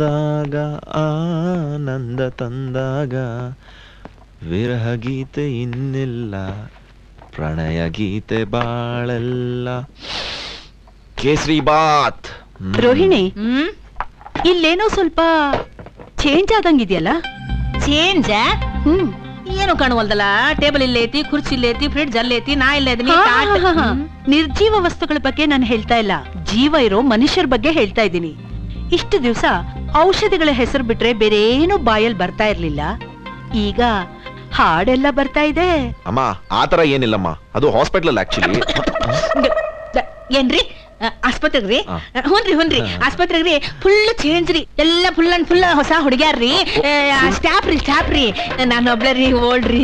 ಬಂದಾಗ ಆನಂದ ತಂದಾಗ ವಿರಹ ಗೀತೆ ಇನ್ನಿಲ್ಲ ಪ್ರಣಯ ಗೀತೆ ಬಾಳೆಲ್ಲ ಕೇಸರಿ ಬಾತ್ ಹ್ಮ್. ರೋಹಿಣಿ ಹ್ಮ್ ಇಲ್ಲೇನೋ ಸ್ವಲ್ಪ ಚೇಂಜ್ ಆದಂಗಿದೆಯಲ್ಲ ಚೇಂಜ ಹ್ಮ್ ಏನು ಕಾಣುವಲ್ದಲ್ಲ ಟೇಬಲ್ ಇಲ್ಲೈತಿ ಕುರ್ಚಿ ಇಲ್ಲೈತಿ ಫ್ರಿಡ್ಜ್ ಅಲ್ಲೈತಿ ನಾ ಇಲ್ಲ ಇದೀನಿ ಹಾ, ತಾಟ್- ಹಾ, ಹಾ. ಹ್ಮ್. ನಿರ್ಜೀವ ವಸ್ತುಗಳ ಬಗ್ಗೆ ನಾನು ಹೇಳ್ತಾ ಇಲ್ಲ ಜೀವ ಇರೋ ಮನುಷ್ಯರ ಬಗ್ಗೆ ಹೇಳ್ತಾ ಇದ್ದೀನಿ ಇಷ್ಟು ದಿವಸ ಔಷಧಿಗಳ ಹೆಸರು ಬಿಟ್ರೆ ಬೇರೆ ಏನು ಬಾಯಲ್ಲಿ ಬರ್ತಾ ಇರ್ಲಿಲ್ಲ ಈಗ ಹಾಡೆಲ್ಲ ಬರ್ತಾ ಇದೆ ಅಮ್ಮ ಆತರ ಏನಿಲ್ಲಮ್ಮ ಅದು ಹಾಸ್ಪಿಟಲ್ ಆಕ್ಚುಲಿ ದ- ಏನ್ರಿ ಆ, ಆಸ್ಪತ್ರೆಗ್ ರೀ ಹಾ. ಹುನ್ರಿ ಹುನ್ರಿ ಆಸ್ಪತ್ರೆಗ್ ರೀ ಫುಲ್ ಚೇಂಜ್ ರೀ ಎಲ್ಲ ಫುಲ್ ಅಂಡ್ ಫುಲ್ ಹೊಸ ಹುಡುಗ್ಯಾರ್ರಿ ಸ್ಟಾಫ್ ರೀ ಸ್ಟಾಫ್ ರೀ ನಾನು ಒಬ್ಳೆ ರೀ ಓಲ್ಡ್ ರೀ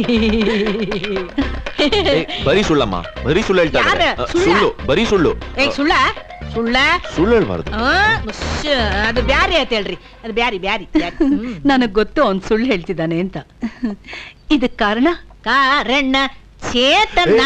ಬರೀ ಸುಳ್ಳಮ್ಮ ಬರೀ ಸುಳ್ಳು ಹೇಳ್ತಾ ಇದ್ದಾರೆ. ಯಾರು? ಅ, ಸುಳ್ಳ? ಸುಳ್ಳು ಬರೀ ಸುಳ್ಳು ಏ ಸುಳ್ಳ ಸುಳ್ಳ ಸುಳ್ಳು ಹೇಳ್ಬಾರ್ದು ಆ, ಮುಶ್ಶ, ಅದು ಬ್ಯಾರಿ ಆಯ್ತು ಹೇಳ್ರಿ ಅದು ಬ್ಯಾರಿ ಬ್ಯಾರಿ ಬ್ಯಾರಿ. ಹ್ಮ್. ನನಗ್ ಗೊತ್ತು ಅವ್ನ್ ಸುಳ್ಳು ಹೇಳ್ತಿದ್ದಾನೆ ಅಂತ ಇದಕ್ ಕಾರಣ ಕಾರಣ ಚೇತನ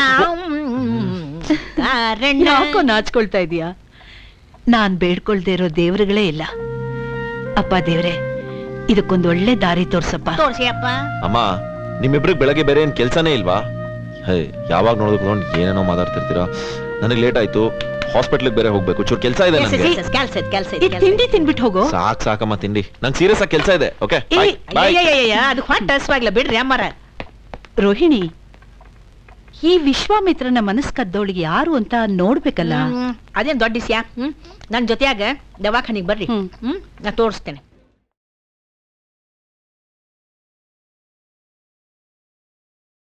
ಕಾರಣ ಯಾಕೋ ನಾಚ್ಕೊಳ್ತಾ ಇದೀಯಾ ನಾನ್ ಬೇಡ್ಕೊಳ್ದೇ ಇರೋ ದೇವ್ರುಗಳೇ ಇಲ್ಲ ಅಪ್ಪ ದೇವ್ರೆ ಇದಕ್ಕೊಂದ್ ಒಳ್ಳೆ ದಾರಿ ತೋರ್ಸಪ್ಪ ತೋರ್ಸಿ ಅಪ್ಪ ಅಮ್ಮ ನಿಮ್ಮಿಬ್ರಿಗೆ ಬೆಳಗ್ಗೆ ಬೇರೆ ಏನ್ ಕೆಲ್ಸನೇ ಇಲ್ವಾ ಹೇ ಯಾವಾಗ ನೋಡಿದ್ರು ನೋಡಿ ಏನೇನೋ ಮಾತಾಡ್ತಿರ್ತೀರಾ ನನಗೆ ಲೇಟ್ ಆಯ್ತು ಹಾಸ್ಪಿಟ್ಲಿಗೆ ಬೇರೆ ಹೋಗ್ಬೇಕು ಚೂರ್ ಕೆಲಸ ಇದೆ ಕೆಲ್ಸ ನನಗೆ ಕೆಲ್ಸ ಕೆಲ್ಸ ಕೆಲ್ಸ ಈ ತಿಂಡಿ ತಿನ್ಬಿಟ್ಟು ಹೋಗೋ ಸಾಕ್ ಸಾಕಮ್ಮ ತಿಂಡಿ ನಂಗೆ ಸೀರಿಯಸ್ ಆಗಿ ಕೆಲಸ ಇದೆ ಓಕೆ ಏ, ಬಾಯ್ ಅದು ಹೊಟ್ಟೆ ಹಸ್ವಾಗ್ಲ ಬಿಡ್ರಿ ಅಮ್ಮರ ರೋಹಿಣಿ ಈ ವಿಶ್ವಾಮಿತ್ರನ ಮನಸ್ ಕದ್ದವಳಿಗೆ ಯಾರು ಅಂತ ನೋಡ್ಬೇಕಲ್ಲ ಹ್ಮ್, ಅದೇನ್ ದೊಡ್ಡ ವಿಷಯ ಹ್ಮ್ ನನ್ ಜೊತೆಯಾಗ ದವಾಖಾನಿಗ್ ಬರ್ರಿ ಹ್ಮ್. ಹ್ಮ್ ನಾ ತೋರಿಸ್ತೇನೆ